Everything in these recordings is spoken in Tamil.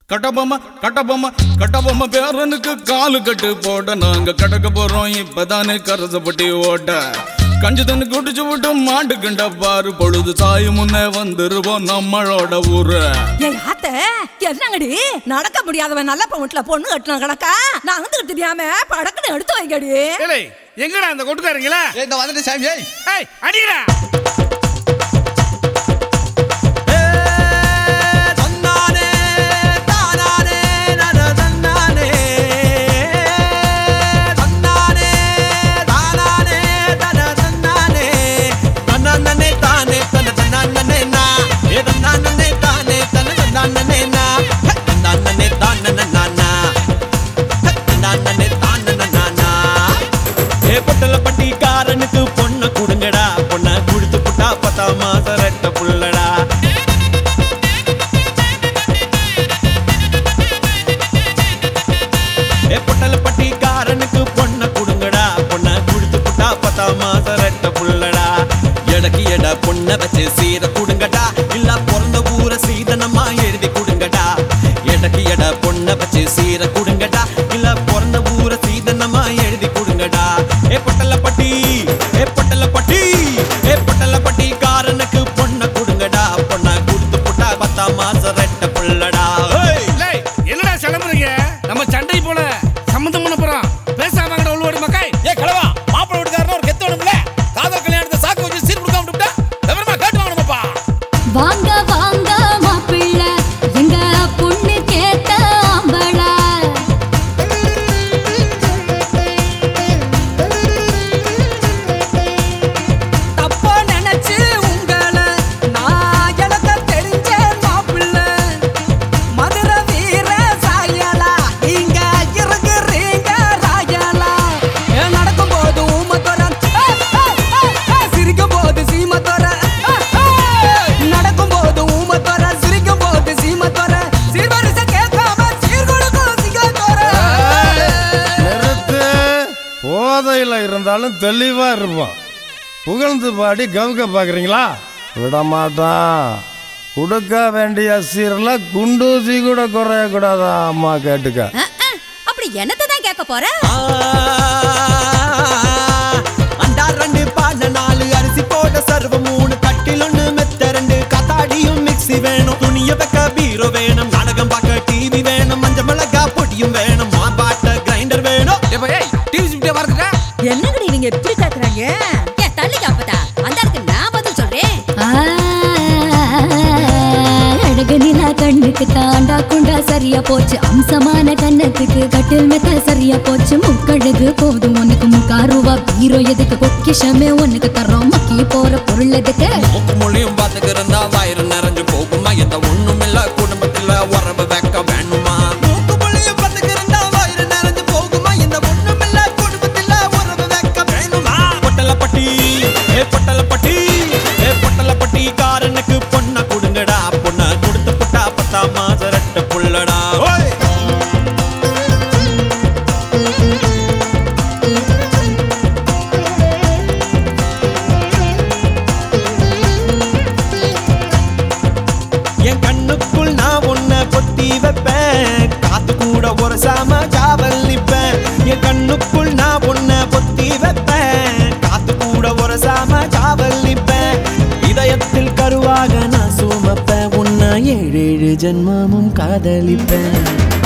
கட்டபொம்மை கட்டபொம்மை கட்டபொம்மை பேரனுக்கு காலு கட்டு போட நாங்க கடக்க போறோம் இப்பதானே கரசப்பட்டி ஓட்ட கஞ்சி தண்ணி குடிச்சு விட்டு மாட்டு கிண்ட பாரு பொழுது சாயும் முன்னே வந்துருவோம் நம்மளோட ஊரு ஏய் ஆத்த என்னங்கடி நடக்க முடியாதவன் நல்ல வீட்டுல பொண்ணு கட்டின கணக்கா நான் வந்து தெரியாம படக்குன்னு எடுத்து வைங்கடி ஏலே எங்கடா அந்த கொட்டுக்காரங்களா ஏய், இந்த வந்துட்டு சாமி ஏய் ஏய் அடிடா தன்னானே தானானே நன தன்னானே தன்னானே தானானே தன தன்னானே தன்னானே தானே தன தன்னானே நா ஏ தன்னானே தானே தன தன்னானே நா தன்னானே தானே நானா தன்னானே தானே நானா ஏ பொட்டல பட்டிக்காரனுக்கு பொண்ண குடுங்கடா பொண்ண குடுத்து புட்டா பத்தா மாசம் ரெட்ட புள்ளடா ஏ பொட்டல பட்டிக்காரனுக்கு பொண்ண குடுங்கடா பொண்ண குடுத்து புட்டா பத்தா மாசம் ரெட்ட புள்ளடா எடக்கு எட பொண்ண வச்சு சீர குடுங்கடா இல்ல பிறந்த ஊர சீதனமா எழுதி குடுங்கடா எடக்கு எட பொண்ண வச்சு சீர குடுங்கடா இல்ல பிறந்த ஊர சீதனமா எழுதி குடுங்கடா ஏ பொட்டல பட்டி ஏ பொட்டல பட்டி ஏ பொட்டல பட்டிக்காரனுக்கு பொண்ண குடுங்கடா பொண்ண குடுத்து புட்டா பத்தா மாசம் ரெட்ட புள்ளடா ஏய் லே என்னடா கிளம்புறீங்க நம்ம சண்டை போல சம்மந்தம் பண்ண போறோம் பேசாம அங்கட உள்வாடி மக்காய் ஏ கலவா மாப்பிள்ளை வீட்டுக்காரன ஒரு கெத்து வேணும்ல காதல் கல்யாணத்தை சாக்கு வச்சு சீர் கொடுக்காம விட்டுட்டா விவரமா கேட்டு வாங்கணுமாப்பா வாங்க வாங்க மாப்பிள்ள எங்க பொண்ணு கேட்ட ஆம்பள தப்பா நினைச்சு உங்களை நான் எனக்கு தெரிஞ்ச மாப்பிள்ள மதுரை வீர சாயலா நீங்க இருக்கிறீங்க ராயலா ஏன் நடக்கும் போது ஊமத்தோர சிரிக்கும் போது சீமத்தோர நடக்கும் போது ஊமத்தோர சிரிக்கும் போது சீமத்தோர சீர்வரிசை கேட்காம சீர்கொடுக்கும் சிங்கத்தோர நிறுத்து போதையில் இருந்தாலும் தெளிவா இருப்போம் புகழ்ந்து பாடி கவுக்க பாக்குறீங்களா விட மாட்டான் கொடுக்க வேண்டிய சீரில் குண்டூசி கூட குறைய கூடாதா அம்மா கேட்டுக்க அஹ், அஹ், அப்படி என்னத்தை தான் கேட்க போற அண்டா ரெண்டு பான நாலு அரிசி போட சர்வ மூணு கட்டில் ஒண்ணு மெத்த ரெண்டு கத்தாடியும் மிக்ஸி வேணும் துணிய வைக்க பீரோ வேணும் நாடகம் பார்க்க டிவி வேணும் மஞ்சள் மிளகா பொடியும் வேணும் மாம்பாட்ட கிரைண்டர் வேணும் ஏப்பா ஏய் டிவி சிப்டே பார்த்துட்டா என்னங்கடி நீங்க எப்படி கேக்குறாங்க ஏன் தள்ளி காப்பதா அந்த அதுக்கு நான் பதில் சொல்றேன் அழகு நிலா கண்ணுக்கு தாண்டா குண்டா சரியா போச்சு அம்சமான கண்ணத்துக்கு கட்டில் மெத்த சரியா போச்சு முக்கழகு போதும் உனக்கு முக்காருவா பீரோ எதுக்கு பொக்கிஷமே உனக்கு தரோம் மக்கி போற பொருள் எதுக்கு மூக்கு மொழியும் பார்த்துக்கு இருந்தா வயிறு நிறைஞ்சு போகுமா எந்த ஒண்ணும் இல்ல குடும்பத்துல உறவு வைக்க வேணுமா மூக்கு மொழியும் பார்த்துக்கு இருந்தா வயிறு நிறைஞ்சு போகுமா எந்த ஒண்ணும் இல்ல குடும்பத்துல உறவு வைக்க வேணுமா பொட்டலப்பட்டி ஏ பொட்டலப்பட்டி ஏ பொட்டலப்பட்டி காரனுக்கு பொண்ண கொடுங்கடா பொண்ண கொடுத்து புட்டா பத்தா மாசம் ரெட்ட புள்ளடா ஓய் என் கண்ணுக்குள் நான் உன்னை பொத்தி வைப்பேன் காத்து கூட ஒரு சாம காவல் நிப்பேன் என் கண்ணுக்குள் நான் உன்னை பொத்தி வைப்பேன் காத்து கூட ஒரு சாம காவல் நிப்பேன் இதயத்தில் கருவாக நான் சுமப்பேன் உன்னை ஏழு ஏழு ஜென்மமும் காதலிப்பேன்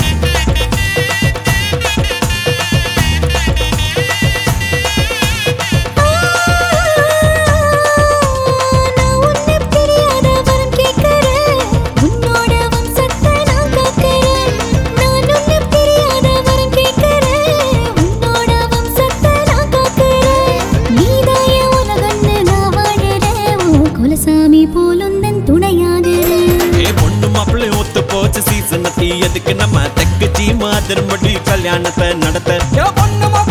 நான் உன்னை பிரியாத வரம் கேட்கிறேன் உன்னோட வம்சத்தை நான் காக்கிறேன் நான் உன்னை பிரியாத வரம் கேட்கிறேன் உன்னோட வம்சத்தை நான் காக்கிறேன் நீதான் என் உலகன்னு நான் வாழுறேன் உன் குலசாமி போலுந்தன் துணையாகிறேன் ஏ பொண்ணு மாப்பிள்ளை ஒத்து போச்சு சீசன் எதுக்கு நம்ம தெக்கு சீமா திரும்படி கல்யாணத்தை நடத்த பொண்ணு